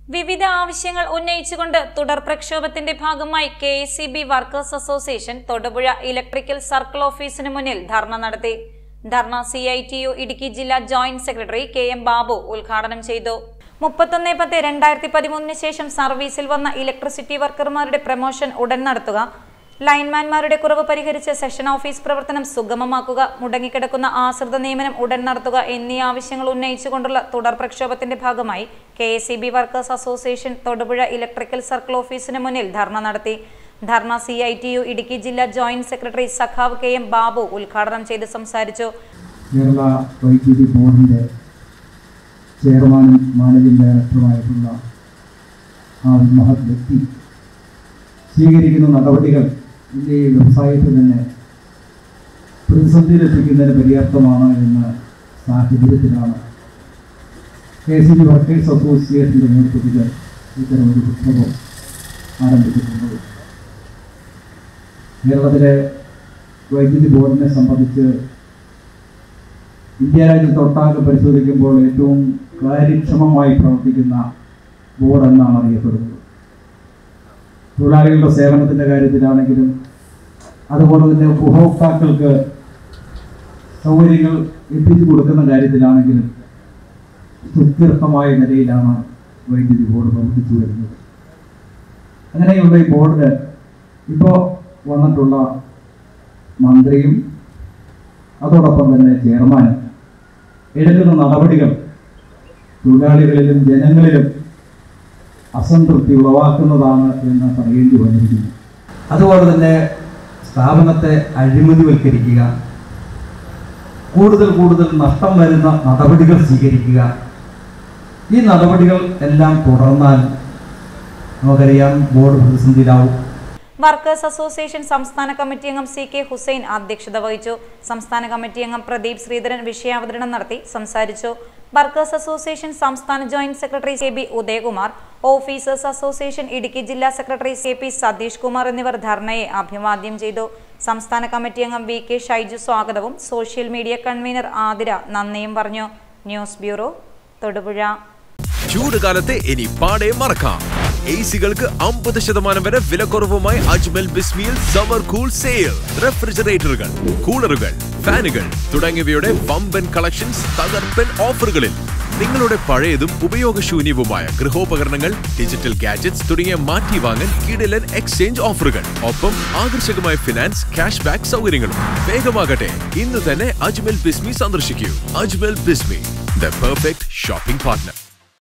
വിവിധ ആവശ്യങ്ങൾ ഉന്നയിച്ചുകൊണ്ട് തുടർ പ്രക്ഷോഭത്തിന്റെ ഭാഗമായി K S C B workers association Thodupuzha electrical circle ഓഫീസിന് മുന്നിൽ ധർണ നടത്തി dharna C I T U Idukki ജില്ലാ joint secretary K M Babu ഉദ്ഘാടനം ചെയ്തു മുപ്പത്തൊന്ന് പത്ത് രണ്ടായിരത്തി പതിമൂന്നിന് ശേഷം സർവീസിൽ വന്ന ഇലക്ട്രിസിറ്റി വർക്കർമാരുടെ പ്രമോഷൻ ഉടൻ നടത്തുക ലൈൻമാൻമാരുടെ കുറവ് പരിഹരിച്ച് സെഷൻ ഓഫീസ് പ്രവർത്തനം സുഗമമാക്കുക മുടങ്ങിക്കിടക്കുന്ന ആശ്രിത നിയമനം ഉടൻ നടത്തുക എന്നീ ആവശ്യങ്ങൾ ഉന്നയിച്ചുകൊണ്ടുള്ള തുടർ പ്രക്ഷോഭത്തിന്റെ ഭാഗമായി K S C B workers association Thodupuzha electrical circle ഓഫീസിന് മുന്നിൽ ധർണ നടത്തി dharna C I T U Idukki ജില്ലാ ജോയിന്റ് സെക്രട്ടറി സഖാവ് കെ എം ബാബു ഉദ്ഘാടനം ചെയ്ത് സംസാരിച്ചു കേരള വൈദ്യുതി ബോർഡിൻ്റെ ചെയർമാനും മാനേജിംഗ് ഡയറക്ടറുമായിട്ടുള്ള ആ മഹത് വ്യക്തി സ്വീകരിക്കുന്ന നടപടികൾ ഇന്ത്യ ഈ വ്യവസായത്തിൽ തന്നെ പ്രതിസന്ധിയിലെത്തിക്കുന്നതിന് പര്യാപ്തമാണ് എന്ന സാഹചര്യത്തിലാണ് കെ സി ബി വർക്കേഴ്സ് അസോസിയേഷൻ്റെ നേതൃത്വത്തിൽ ഇത്തരം ഒരു പ്രക്ഷോഭം ആരംഭിച്ചിട്ടുള്ളത് കേരളത്തിലെ വൈദ്യുതി ബോർഡിനെ സംബന്ധിച്ച് ഇന്ത്യ രാജ്യത്തൊട്ടാകെ പരിശോധിക്കുമ്പോൾ ഏറ്റവും കാര്യക്ഷമമായി പ്രവർത്തിക്കുന്ന ബോർഡ് എന്നാണ് അറിയപ്പെടുന്നത് തൊഴിലാളികളുടെ സേവനത്തിൻ്റെ കാര്യത്തിലാണെങ്കിലും അതുപോലെ തന്നെ ഉപഭോക്താക്കൾക്ക് സൗകര്യങ്ങൾ എത്തിച്ചു കൊടുക്കുന്ന കാര്യത്തിലാണെങ്കിലും സുത്യർത്ഥമായ നിലയിലാണ് വൈദ്യുതി ബോർഡ് പ്രവർത്തിച്ചു വരുന്നത് അങ്ങനെയുള്ള ഈ ബോർഡിന് ഇപ്പോൾ വന്നിട്ടുള്ള മന്ത്രിയും അതോടൊപ്പം തന്നെ ചെയർമാനും എടുക്കുന്ന നടപടികൾ തൊഴിലാളികളിലും ജനങ്ങളിലും അസംതൃപ്തി ഉളവാക്കുന്നതാണ് എന്ന് പറയേണ്ടി വന്നിരിക്കുന്നു അതുപോലെ തന്നെ സ്ഥാപനത്തെ അഴിമതിവൽക്കരിക്കുക കൂടുതൽ കൂടുതൽ നഷ്ടം വരുന്ന നടപടികൾ സ്വീകരിക്കുക ഈ നടപടികൾ എല്ലാം തുടർന്നാൽ നമുക്കറിയാം ബോർഡ് പ്രതിസന്ധിയിലാവും വർക്കേഴ്സ് അസോസിയേഷൻ സംസ്ഥാന കമ്മിറ്റി അംഗം സി കെ ഹുസൈൻ അധ്യക്ഷത വഹിച്ചു സംസ്ഥാന കമ്മിറ്റി അംഗം പ്രദീപ് ശ്രീധരൻ വിഷയാവതരണം നടത്തി സംസാരിച്ചു വർക്കേഴ്സ് അസോസിയേഷൻ സംസ്ഥാന joint secretary K B Udayakumar officers association Idukki ജില്ലാ secretary K P Satheesh Kumar എന്നിവർ ധർണയെ അഭിവാദ്യം ചെയ്തു സംസ്ഥാന കമ്മിറ്റി അംഗം വി കെ ഷൈജു സ്വാഗതവും സോഷ്യൽ മീഡിയ കൺവീനർ ആതിര നന്ദിയും പറഞ്ഞു ന്യൂസ് ബ്യൂറോ തൊടുപുഴ ചൂടുകാലത്തെ ഇനി പാടെ മറക്കാം എ സികൾക്ക് അമ്പത് ശതമാനം വരെ വിലക്കുറവുമായി അജ്മൽ ബിസ്മിയിൽ സമ്മർ കൂൾ സെയിൽ റെഫ്രിജറേറ്ററുകൾ കൂളറുകൾ ഫാനുകൾ തുടങ്ങിയവയുടെ വമ്പൻ കളക്ഷൻസ് തകർപ്പൻ ഓഫറുകളിൽ നിങ്ങളുടെ പഴയതും ഉപയോഗശൂന്യവുമായ ഗൃഹോപകരണങ്ങൾ ഡിജിറ്റൽ ഗാഡ്ജറ്റ്സ് തുടങ്ങിയ മാറ്റി വാങ്ങൽ കിടിലൻ എക്സ്ചേഞ്ച് ഓഫറുകൾ ഒപ്പം ആകർഷകമായ ഫിനാൻസ് ക്യാഷ് ബാക്ക് സൗകര്യങ്ങളും വേഗമാകട്ടെ ഇന്ന് തന്നെ അജ്മൽ ബിസ്മി സന്ദർശിക്കൂ Ajmal Bismi the perfect shopping partner